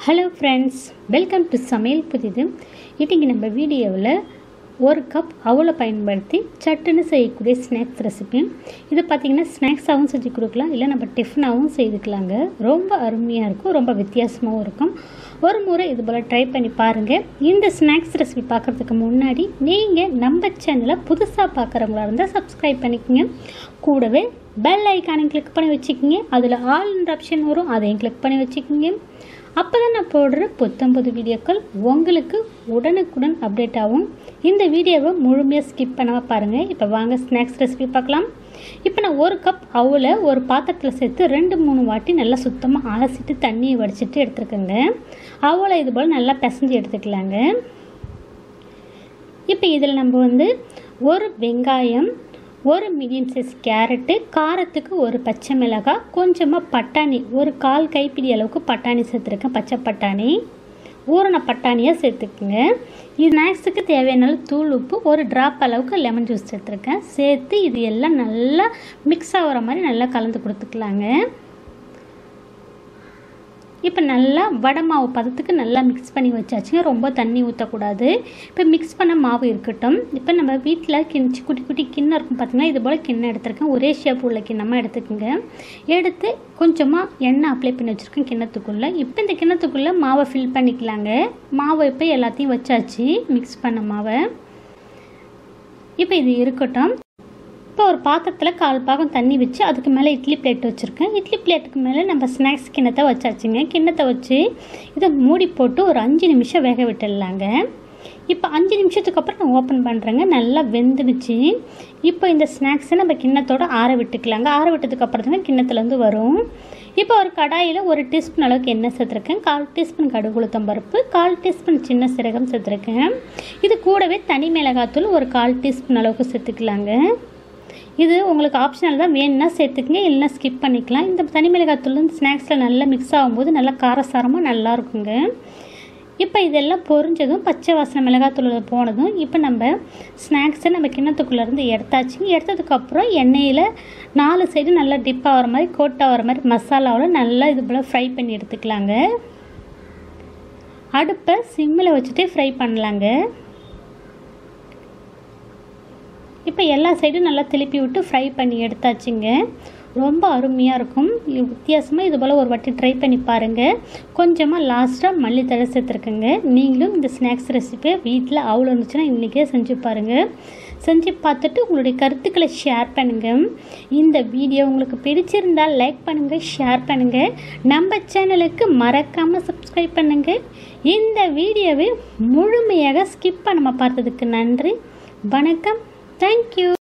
hello friends welcome to சமையல் புதிது இன்றைக்கி நம்ம வீடியோவில் ஒரு கப் அவலை பயன்படுத்தி சட்டுன்னு செய்யக்கூடிய ஸ்நாக்ஸ் ரெசிபி இது பார்த்திங்கன்னா ஸ்நாக்ஸாகவும் செஞ்சு கொடுக்கலாம் இல்லை நம்ம டிஃபனாகவும் செய்துக்கலாங்க ரொம்ப அருமையாக இருக்கும் ரொம்ப வித்தியாசமாகவும் இருக்கும் ஒரு முறை இது போல் ட்ரை பண்ணி பாருங்கள் இந்த ஸ்நாக்ஸ் ரெசிபி பார்க்குறதுக்கு முன்னாடி நீங்கள் நம்ம சேனலை புதுசாக பார்க்குறவங்களா இருந்தால் சப்ஸ்கிரைப் பண்ணிக்கோங்க கூடவே பெல் ஐக்கானை கிளிக் பண்ணி வச்சுக்கோங்க அதில் ஆல்ன்ற ஆப்ஷன் வரும் அதையும் கிளிக் பண்ணி வச்சுக்கோங்க அப்போ தான் நான் போடுற புத்தம்புது வீடியோக்கள் உங்களுக்கு உடனுக்குடன் அப்டேட் ஆகும் இந்த வீடியோவை முழுமையாக ஸ்கிப் பண்ணாமல் பாருங்கள் இப்போ வாங்க ஸ்நாக்ஸ் ரெசிபி பார்க்கலாம் இப்போ நான் ஒரு கப் அவலை ஒரு பாத்திரத்தில் சேர்த்து ரெண்டு மூணு வாட்டி நல்லா சுத்தமாக அலசிட்டு தண்ணியை வடிச்சிட்டு எடுத்துருக்கேங்க அவலை இது போல் நல்லா பிசைஞ்சு எடுத்துக்கலாங்க இப்போ இதில் நம்ம வந்து ஒரு வெங்காயம் ஒரு மீடியம் சைஸ் கேரட்டு காரத்துக்கு ஒரு பச்சை மிளகாய் கொஞ்சமாக பட்டாணி ஒரு கால் கைப்பிடி அளவுக்கு பட்டாணி சேர்த்துருக்கேன் பச்சை பட்டாணி ஊறின பட்டாணியாக சேர்த்துக்குங்க இது ஸ்நாக்ஸுக்கு தேவையான அளவு தூள் உப்பு ஒரு ட்ராப் அளவுக்கு லெமன் ஜூஸ் சேர்த்துருக்கேன் சேர்த்து இது எல்லாம் நல்லா மிக்ஸ் ஆகிற மாதிரி நல்லா கலந்து கொடுத்துக்கலாங்க இப்போ நல்லா வடை மாவு பதத்துக்கு நல்லா மிக்ஸ் பண்ணி வச்சாச்சுங்க ரொம்ப தண்ணி ஊற்றக்கூடாது இப்போ மிக்ஸ் பண்ண மாவு இருக்கட்டும் இப்போ நம்ம வீட்டில் கிணச்சி குட்டி குட்டி கிண்ணம் இருக்கும் பார்த்திங்கன்னா இது போல் கிண்ணம் எடுத்திருக்கேன் ஒரே ஷேப் உள்ள கிண்ணமாக எடுத்துக்கோங்க எடுத்து கொஞ்சமாக எண்ணெய் அப்ளை பண்ணி வச்சுருக்கேன் கிண்ணத்துக்குள்ளே இப்போ இந்த கிண்ணத்துக்குள்ளே மாவை ஃபில் பண்ணிக்கலாங்க மாவை இப்போ எல்லாத்தையும் வச்சாச்சு மிக்ஸ் பண்ண மாவை இப்போ இது இருக்கட்டும் இப்போ ஒரு பாத்திரத்தில் கால் பாகம் தண்ணி வச்சு அதுக்கு மேலே இட்லி பிளேட் வச்சுருக்கேன் இட்லி பிளேட்டுக்கு மேலே நம்ம ஸ்நாக்ஸ் கிண்ணத்தை வச்சாச்சுங்க கிண்ணத்தை வச்சு இதை மூடி போட்டு ஒரு அஞ்சு நிமிஷம் வேக விட்டுடலாங்க இப்போ அஞ்சு நிமிஷத்துக்கு அப்புறம் நான் ஓப்பன் பண்ணுறேங்க நல்லா வெந்துடுச்சு இப்போ இந்த ஸ்நாக்ஸை நம்ம கிண்ணத்தோடு ஆற விட்டுக்கலாங்க ஆற விட்டதுக்கு அப்புறம் தாங்க கிண்ணத்துலேருந்து வரும் இப்போ ஒரு கடாயில் ஒரு டீஸ்பூன் அளவுக்கு எண்ணெய் சேர்த்துருக்கேன் கால் டீஸ்பூன் கடுகு உளுத்தம் பருப்பு கால் டீஸ்பூன் சின்ன சீரகம் சேர்த்துருக்கேன் இது கூடவே தனி மிளகாத்தூள் ஒரு கால் டீஸ்பூன் அளவுக்கு சேர்த்துக்கலாங்க இது உங்களுக்கு ஆப்ஷனல் தான் வேணும்னா சேர்த்துக்குங்க இல்லைனா ஸ்கிப் பண்ணிக்கலாம் இந்த தனி மிளகாத்தூள் ஸ்நாக்ஸில் நல்லா மிக்ஸ் ஆகும்போது நல்லா காரசாரமாக நல்லா இருக்குங்க இப்போ இதெல்லாம் பொரிஞ்சதும் பச்சை வாசனை மிளகாத்தூள் போனதும் இப்போ நம்ம ஸ்நாக்ஸை நம்ம கிண்ணத்துக்குள்ளேருந்து எடுத்தாச்சு எடுத்ததுக்கப்புறம் எண்ணெயில் நாலு சைடு நல்லா டிப் ஆகிற மாதிரி கோட் ஆகிற மாதிரி மசாலாவில் நல்லா இது போல் ஃப்ரை பண்ணி எடுத்துக்கலாங்க அடுப்பை சிம்மில் வச்சுட்டு ஃப்ரை பண்ணலாங்க இப்போ எல்லா சைடும் நல்லா திருப்பி விட்டு ஃப்ரை பண்ணி எடுத்தாச்சுங்க ரொம்ப அருமையாக இருக்கும் வித்தியாசமாக இது போல் ஒரு வாட்டி ட்ரை பண்ணி பாருங்கள் கொஞ்சமாக லாஸ்ட்டாக மல்லித்தழை சேர்த்துருக்குங்க நீங்களும் இந்த ஸ்நாக்ஸ் ரெசிபியை வீட்டில் அவ்வளோ இருந்துச்சுன்னா இன்றைக்கே செஞ்சு பாருங்கள் செஞ்சு பார்த்துட்டு உங்களுடைய கருத்துக்களை ஷேர் பண்ணுங்கள் இந்த வீடியோ உங்களுக்கு பிடிச்சிருந்தால் லைக் பண்ணுங்கள் ஷேர் பண்ணுங்கள் நம்ம சேனலுக்கு மறக்காமல் சப்ஸ்கிரைப் பண்ணுங்கள் இந்த வீடியோவை முழுமையாக ஸ்கிப் பண்ணாமல் பார்த்ததுக்கு நன்றி வணக்கம் தேங்க்யூ